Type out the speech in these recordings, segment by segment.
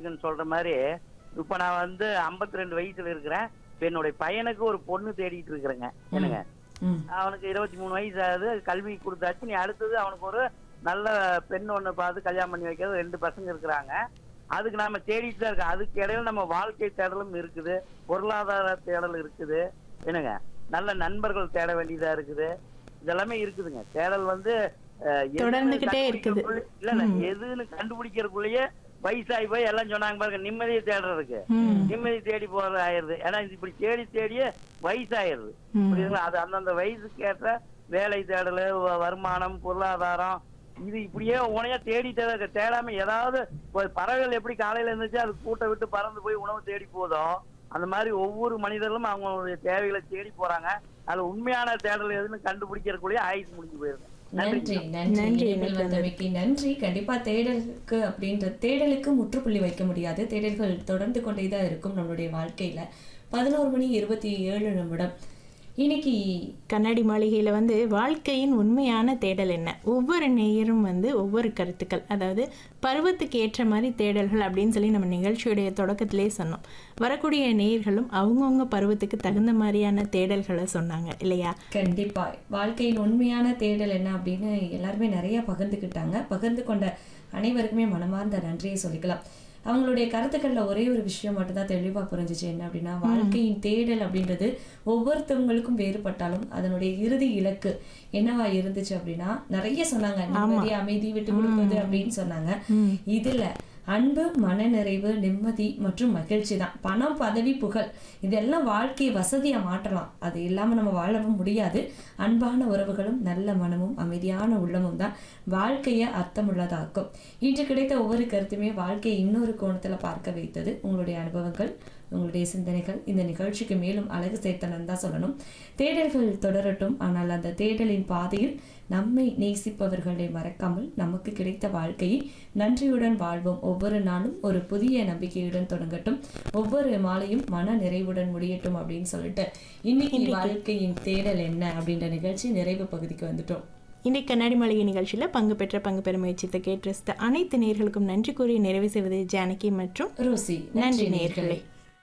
உதாரணத்துக்குன்னு சொல்ற மாதிரி இப்ப நான் வந்து 52 ரெண்டு வயசுல இருக்கிறேன் இப்ப என்னுடைய பையனுக்கு ஒரு பொண்ணு தேடிட்டு இருக்கிறேங்க என்னங்க ம் அவனுக்கு இருபத்தி மூணு வயசு ஆகுது கல்வி கொடுத்தாச்சு நீ அடுத்தது அவனுக்கு ஒரு நல்ல பெண் ஒண்ணு பார்த்து கல்யாணம் பண்ணி வைக்கிறது ரெண்டு பசங்க இருக்கிறாங்க அதுக்கு நாம தேடிட்டு தான் இருக்கோம் அதுக்கு இடையில நம்ம வாழ்க்கை தேடலும் இருக்குது பொருளாதார தேடல் இருக்குது என்னங்க நல்ல நண்பர்கள் தேட வேண்டியதா இருக்குது இதெல்லாமே இருக்குதுங்க தேடல் வந்து அஹ், எதுன்னு தொடர்ந்துகிட்டே இருக்குது. கண்டுபிடிக்கிறதுக்குள்ள- இல்ல இல்ல ம். எதுன்னு கண்டுபிடிக்கிறதுக்குள்ளேயே வயசாகி போய் எல்லாம் சொன்னாங்க பாருங்க நிம்மதியை தேடுறதுக்கு ம். நிம்மதி தேடி போறது ஆயிருது ஏன்னா இது இப்படி தேடி தேடியே வயசாயிருது ம். புரியுதுங்களா அது அந்தந்த வயசுக்கு ஏற்ற வேலை தேடல் வ- வருமானம் பொருளாதாரம் இது இப்படியே உனையா தேடி தேட தேடாம ஏதாவது ஒரு பறவைகள் எப்படி காலையில இருந்துச்சு அது கூட்டை விட்டு பறந்து போய் உணவு தேடி போதோ அந்த மாதிரி ஒவ்வொரு மனிதர்களும் அவங்களுடைய தேவைகளை தேடி போறாங்க அதுல உண்மையான தேடல் எதுன்னு கண்டுபிடிக்கிறதுக்குள்ளேயே ஆயுசு முடிஞ்சு போயிருது நன்றி நன்றி நன்றி, இணைப்பில் நன்றி. வந்தமைக்கு நன்றி கண்டிப்பா தேடலுக்கு அப்படின்ற தேடலுக்கு முற்றுப்புள்ளி வைக்க முடியாது தேடல்கள் தொடர்ந்து கொண்டே தான் இருக்கும் நம்மளுடைய வாழ்க்கையில பதினோரு மணி இருபத்தி ஏழு நிமிடம் இன்னைக்கு கண்ணாடி மாளிகையில் வந்து வாழ்க்கையின் உண்மையான தேடல் என்ன ஒவ்வொரு நேயரும் வந்து ஒவ்வொரு கருத்துக்கள் அதாவது பருவத்துக்கு ஏற்ற மாதிரி தேடல்கள் அப்படின்னு சொல்லி நம்ம நிகழ்ச்சியுடைய தொடக்கத்திலே சொன்னோம் வரக்கூடிய நேயர்களும் அவங்கவுங்க பருவத்துக்கு தகுந்த மாதிரியான தேடல்களை சொன்னாங்க இல்லையா கண்டிப்பா வாழ்க்கையின் உண்மையான தேடல் என்ன அப்படின்னு எல்லாருமே நிறைய பகிர்ந்துக்கிட்டாங்க பகிர்ந்து கொண்ட அனைவருக்குமே மனமார்ந்த நன்றியை சொல்லிக்கலாம் அவங்களுடைய கருத்துக்கள்ல ஒரே ஒரு விஷயம் மட்டும்தான் தெளிவா புரிஞ்சுச்சு என்ன அப்படின்னா வாழ்க்கையின் தேடல் அப்படின்றது ஒவ்வொருத்தவங்களுக்கும் வேறுபட்டாலும் அதனுடைய இறுதி இலக்கு என்னவா இருந்துச்சு அப்படின்னா நிறைய சொன்னாங்க நிம்மதி அமைதி விட்டு கொடுப்பது அப்படின்னு சொன்னாங்க இதுல அன்பு மனநிறைவு நிம்மதி மற்றும் மகிழ்ச்சி தான் பணம் பதவி புகழ் இதெல்லாம் வாழ்க்கையை வசதியா மாற்றலாம் அது இல்லாம நம்ம வாழவும் முடியாது அன்பான உறவுகளும் நல்ல மனமும் அமைதியான உள்ளமும் தான் வாழ்க்கையை அர்த்தமுள்ளதாக்கும் இன்று கிடைத்த ஒவ்வொரு கருத்துமே வாழ்க்கையை இன்னொரு கோணத்துல பார்க்க வைத்தது உங்களுடைய அனுபவங்கள் உங்களுடைய சிந்தனைகள் இந்த நிகழ்ச்சிக்கு மேலும் அழகு சேர்த்தனன்னு தான் சொல்லணும் தேடல்கள் தொடரட்டும் ஆனால் அந்த தேடலின் பாதையில் நம்மை நேசிப்பவர்களை மறக்காமல் நமக்கு கிடைத்த வாழ்க்கையை நன்றியுடன் வாழ்வோம் ஒவ்வொரு நாளும் ஒரு புதிய நம்பிக்கையுடன் தொடங்கட்டும் ஒவ்வொரு மாலையும் மன நிறைவுடன் முடியட்டும் அப்படின்னு சொல்லிட்டு இன்னைக்கு வாழ்க்கையின் தேடல் என்ன அப்படின்ற நிகழ்ச்சி நிறைவு பகுதிக்கு வந்துட்டோம் இன்றைக்கு கண்ணாடி மாளிகை நிகழ்ச்சியில் பங்கு பெற்ற பங்கு பெற முயற்சித்த கேட்டு ரசித்த அனைத்து நேயர்களுக்கும் நன்றி கூறி நிறைவு செய்வது ஜானகி மற்றும் ரோசி நன்றி நேயர்களே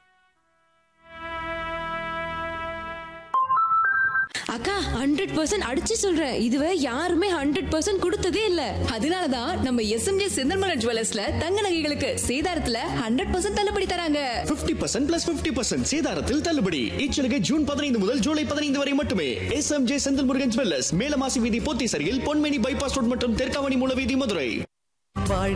அக்கா ஹண்ட்ரட் பர்சன்ட் அடிச்சு சொல்றேன் இதுவே யாருமே ஹண்ட்ரட் பர்சன்ட் கொடுத்ததே இல்ல அதனாலதான் நம்ம எஸ்எம்ஜே செந்தல்மலர் ஜுவல்லர்ஸ்ல தங்க நகைகளுக்கு சேதாரத்துல ஹண்ட்ரட் பர்சன்ட் தள்ளுபடி தராங்க 50% பர்சன்ட் பிளஸ் பிப்டி பர்சன்ட் சேதாரத்தில் தள்ளுபடி இச்சலுகை ஜூன் பதினைந்து முதல் ஜூலை பதினைந்து வரை மட்டுமே S M J Senthil Murugan jewellers Melamasi வீதி போத்தீசரியில் பொன்மேனி பைபாஸ் ரோட் மற்றும் தெற்காவணி மூல வீதி மதுரை